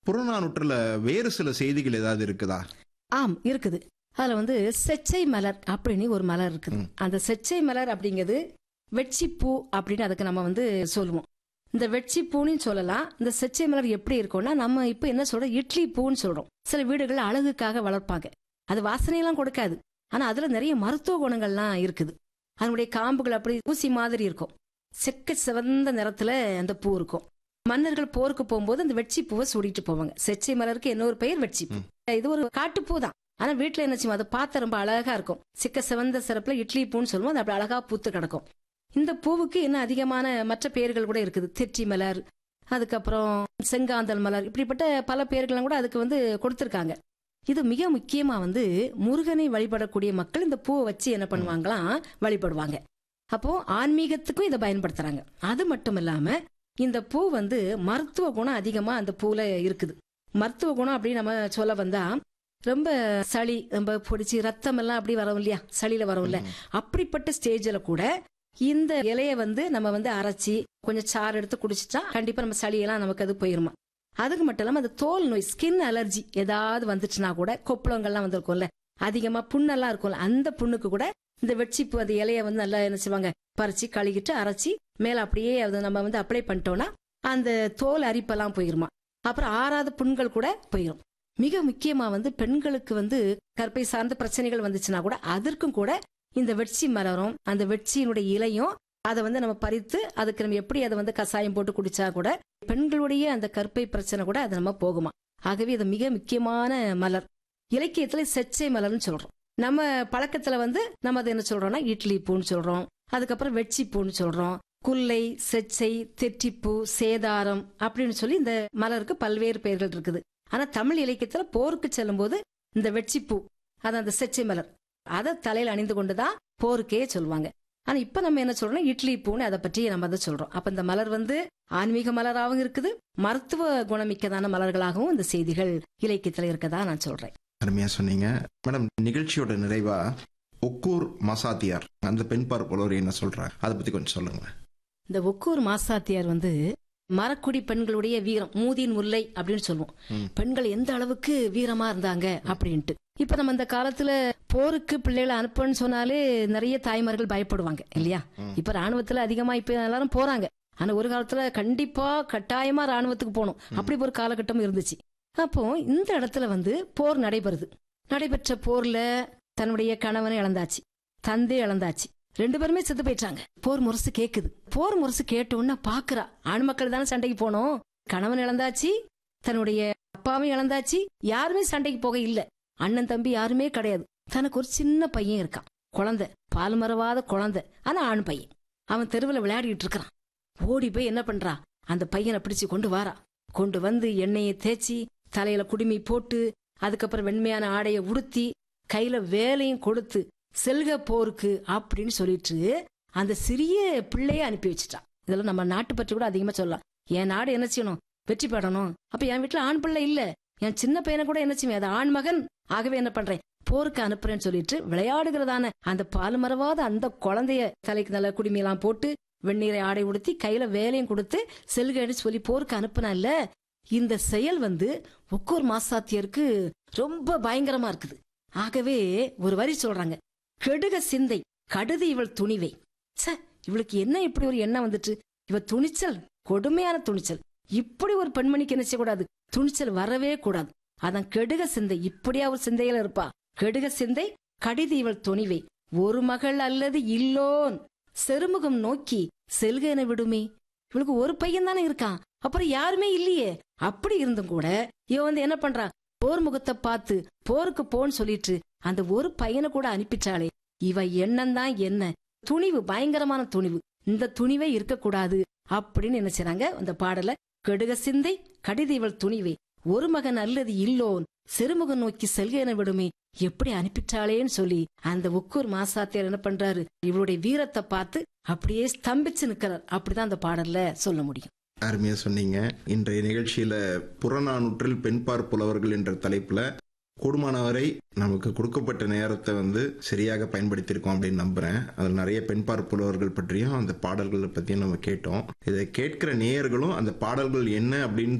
புறநானூற்றுல வேறு சில செய்திகள் ஏதாவது இருக்குதா ஆம் இருக்குது அதுல வந்து செச்சை மலர் அப்படின்னு ஒரு மலர் இருக்குது ம். அந்த செச்சை மலர் அப்படிங்கிறது வெட்சிப்பூ அப்படின்னு அதுக்கு நம்ம வந்து சொல்லுவோம் இந்த வெட்சிப்பூன்னு சொல்லலாம் இந்த செச்சை மலர் எப்படி இருக்கும்னா நம்ம இப்ப என்ன சொல்றோம் இட்லி பூன்னு சொல்றோம் சில வீடுகள் அழகுக்காக வளர்ப்பாங்க அது வாசனையெல்லாம் கொடுக்காது ஆனா அதுல நிறைய மருத்துவ குணங்கள்லாம் இருக்குது அதனுடைய காம்புகள் அப்படி ஊசி மாதிரி இருக்கும் செக்க சிவந்த நிறத்துல அந்த பூ இருக்கும் மன்னர்கள் போருக்கு போகும்போது அந்த வெட்சி பூவை சூடிட்டு போவாங்க செச்சை மலருக்கு இன்னொரு பெயர் வெட்சி பூ இது ஒரு காட்டுப்பூ தான் ஆனா வீட்டுல என்ன செய்வோம் அதை பார்த்த ரொம்ப அழகா இருக்கும் சிக்க சிவந்த சிறப்புல இட்லி பூன்னு சொல்லுவோம் அது அப்படி அழகா பூத்து கிடக்கும் இந்த பூவுக்கு இன்னும் அதிகமான மற்ற பெயர்கள் கூட இருக்குது தெற்றி மலர் அதுக்கப்புறம் செங்காந்தல் மலர் இப்படிப்பட்ட பல பெயர்களும் கூட அதுக்கு வந்து கொடுத்திருக்காங்க இது மிக முக்கியமா வந்து முருகனை வழிபடக்கூடிய மக்கள் இந்த பூவை வச்சு என்ன பண்ணுவாங்களாம் வழிபடுவாங்க அப்போ ஆன்மீகத்துக்கும் இதை பயன்படுத்துறாங்க அது மட்டும் இல்லாம இந்த பூ வந்து மருத்துவ குணம் அதிகமா அந்த பூல இருக்குது மருத்துவ குணம் அப்படின்னு நம்ம சொல்ல வந்தா ரொம்ப சளி ரொம்ப பிடிச்சி ரத்தம் எல்லாம் அப்படி வரும் இல்லையா சளியில வரும்ல அப்படிப்பட்ட ஸ்டேஜ்ல கூட இந்த இலைய வந்து நம்ம வந்து அரைச்சி கொஞ்சம் சாறு எடுத்து குடிச்சிட்டா கண்டிப்பா நம்ம சளியெல்லாம் நமக்கு அது போயிருமா அதுக்கு மட்டும் இல்லாம அந்த தோல் நோய் ஸ்கின் அலர்ஜி ஏதாவது வந்துச்சுன்னா கூட கொப்பளங்கள்லாம் வந்திருக்கும்ல அதிகமா புண்ணெல்லாம் இருக்கும்ல அந்த புண்ணுக்கு கூட இந்த வெட்சிப்பு அந்த இலைய வந்து நல்லா என்ன செய்வாங்க பறிச்சு கழுகிட்டு அரைச்சி மேல அப்படியே அதை நம்ம வந்து அப்ளை பண்ணிட்டோம்னா அந்த தோல் அரிப்பெல்லாம் போயிருமா அப்புறம் ஆறாத புண்கள் கூட போயிடும் மிக முக்கியமா வந்து பெண்களுக்கு வந்து கற்பை சார்ந்த பிரச்சனைகள் வந்துச்சுன்னா கூட அதற்கும் கூட இந்த வெட்சி மலரும் அந்த வெட்சியினுடைய இலையும் அதை வந்து நம்ம பறித்து அதுக்கு நம்ம எப்படி அதை வந்து கசாயம் போட்டு குடிச்சா கூட பெண்களுடைய அந்த கற்பை பிரச்சனை கூட அது நம்ம போகுமா ஆகவே இது மிக முக்கியமான மலர் இலக்கியத்துல செச்சை மலர்னு சொல்றோம் நம்ம பழக்கத்துல வந்து நம்ம அதை என்ன சொல்றோம்னா இட்லி பூன்னு சொல்றோம் அதுக்கப்புறம் வெட்சி பூன்னு சொல்றோம் குல்லை செச்சை தெற்றிப்பூ சேதாரம் அப்படின்னு சொல்லி இந்த மலருக்கு பல்வேறு பெயர்கள் இருக்குது ஆனா தமிழ் இலக்கியத்துல போருக்கு செல்லும் போது இந்த வெட்சிப்பூ அது அந்த செச்சை மலர் அதை தலையில அணிந்து கொண்டுதான் போருக்கே சொல்லுவாங்க ஆனா இப்ப நம்ம என்ன சொல்றோம்னா இட்லி பூன்னு அதை பற்றி நம்ம அதை சொல்றோம் அப்ப இந்த மலர் வந்து ஆன்மீக மலராகவும் இருக்குது மருத்துவ குணமிக்கதான மலர்களாகவும் இந்த செய்திகள் இலக்கியத்துல இருக்கதா நான் சொல்றேன் அருமையா சொன்னீங்க மேடம் நிகழ்ச்சியோட நிறைவா ஒக்கூர் மசாத்தியார் அந்த பெண் பார்ப்பவர் என்ன சொல்றாங்க அதை பத்தி கொஞ்சம் சொல்லுங்க இந்த ஒக்கூர் மாசாத்தியார் வந்து மரக்குடி பெண்களுடைய வீரம் மூதின் முல்லை அப்படின்னு சொல்லுவோம் ம். பெண்கள் எந்த அளவுக்கு வீரமா இருந்தாங்க அப்படின்ட்டு இப்ப நம்ம இந்த காலத்துல போருக்கு பிள்ளைகளை அனுப்புன்னு சொன்னாலே நிறைய தாய்மார்கள் பயப்படுவாங்க இல்லையா ம். இப்ப ராணுவத்துல அதிகமா இப்ப எல்லாரும் போறாங்க ஆனா ஒரு காலத்துல கண்டிப்பா கட்டாயமா ராணுவத்துக்கு போகணும் அப்படி ஒரு காலகட்டம் இருந்துச்சு அப்போ இந்த இடத்துல வந்து போர் நடைபெறுது நடைபெற்ற போர்ல தன்னுடைய கணவனை இழந்தாச்சு தந்தை இழந்தாச்சு ரெண்டு பேருமே செத்து போயிட்டாங்க போர் முரசு கேக்குது போர் முரசு கேட்ட உடனே பாக்குறா ஆண் மக்கள் தானே சண்டைக்கு போனோம் கணவன் இழந்தாச்சு தன்னுடைய அப்பாவும் இழந்தாச்சு யாருமே சண்டைக்கு போக இல்ல அண்ணன் தம்பி யாருமே கிடையாது தனக்கு ஒரு சின்ன பையன் இருக்கான் குழந்தை பால் மறவாத குழந்தை ஆனா ஆண் பையன் அவன் தெருவில் விளையாடிட்டு இருக்கிறான் ஓடி போய் என்ன பண்றா அந்த பையனை பிடிச்சு கொண்டு வாரா கொண்டு வந்து எண்ணெயை தேய்ச்சி தலையில குடுமி போட்டு அதுக்கப்புறம் வெண்மையான ஆடைய உடுத்தி கையில வேலையும் கொடுத்து செல்க போருக்கு அப்படின்னு சொல்லிட்டு அந்த சிறிய பிள்ளைய அனுப்பி வச்சுட்டான் இதெல்லாம் நம்ம நாட்டு பற்றி கூட அதிகமா சொல்லலாம் என் நாடு என்ன செய்யணும் வெற்றி பெறணும் அப்ப என் வீட்டுல ஆண் பிள்ளை இல்ல என் சின்ன பையனை கூட என்ன செய்வேன் அது ஆண் மகன் ஆகவே என்ன பண்றேன் போருக்கு அனுப்புறேன்னு சொல்லிட்டு விளையாடுகிறதான அந்த பால் மறவாத அந்த குழந்தைய தலைக்கு நல்ல குடுமையெல்லாம் போட்டு வெந்நீரை ஆடை உடுத்தி கையில வேலையும் கொடுத்து செல்கன்னு சொல்லி போருக்கு அனுப்புனால இந்த செயல் வந்து ஒக்கோர் மாசாத்தியருக்கு ரொம்ப பயங்கரமா இருக்குது ஆகவே ஒரு வரி சொல்றாங்க கெடுக சிந்தை கடுது இவள் துணிவை ச்சே இவளுக்கு என்ன இப்படி ஒரு எண்ணம் வந்துட்டு இவ துணிச்சல் கொடுமையான துணிச்சல் இப்படி ஒரு பெண்மணிக்கு என்ன செய்யக்கூடாது துணிச்சல் வரவே கூடாது அதான் கெடுக சிந்தை இப்படியா ஒரு சிந்தையில இருப்பா கெடுக சிந்தை கடிது இவள் துணிவை ஒரு மகள் அல்லது இல்லோன் செருமுகம் நோக்கி செல்க என விடுமே இவளுக்கு ஒரு பையன் தானே இருக்கான் அப்புறம் யாருமே இல்லையே அப்படி இருந்தும் கூட இவ வந்து என்ன பண்றா போர் முகத்தை பார்த்து போருக்கு போன்னு சொல்லிட்டு அந்த ஒரு பையனை கூட அனுப்பிட்டாளே இவ எண்ணம் தான் என்ன துணிவு பயங்கரமான துணிவு இந்த துணிவே இருக்கக்கூடாது அப்படின்னு என்ன செய்றாங்க அந்த பாடல கெடுக சிந்தை கடித இவள் துணிவே ஒரு மகன் அல்லது இல்லோன் சிறுமுகம் நோக்கி செல்க என விடுமே எப்படி அனுப்பிட்டாளேன்னு சொல்லி அந்த உக்கூர் மாசாத்தியார் என்ன பண்றாரு இவளுடைய வீரத்தை பார்த்து அப்படியே ஸ்தம்பிச்சு நிக்கிறார் அப்படிதான் அந்த பாடல்ல சொல்ல முடியும் அருமையா சொன்னீங்க இன்றைய நிகழ்ச்சியில புறநானூற்றில் பெண்பார் புலவர்கள் என்ற தலைப்புல கூடுமானவரை நமக்கு கொடுக்கப்பட்ட நேரத்தை வந்து சரியாக பயன்படுத்தியிருக்கோம் அப்படின்னு நம்புறேன் அதில் நிறைய பெண்பார் புலவர்கள் பற்றியும் அந்த பாடல்களை பற்றியும் நம்ம கேட்டோம் இதை கேட்கிற நேயர்களும் அந்த பாடல்கள் என்ன அப்படின்னு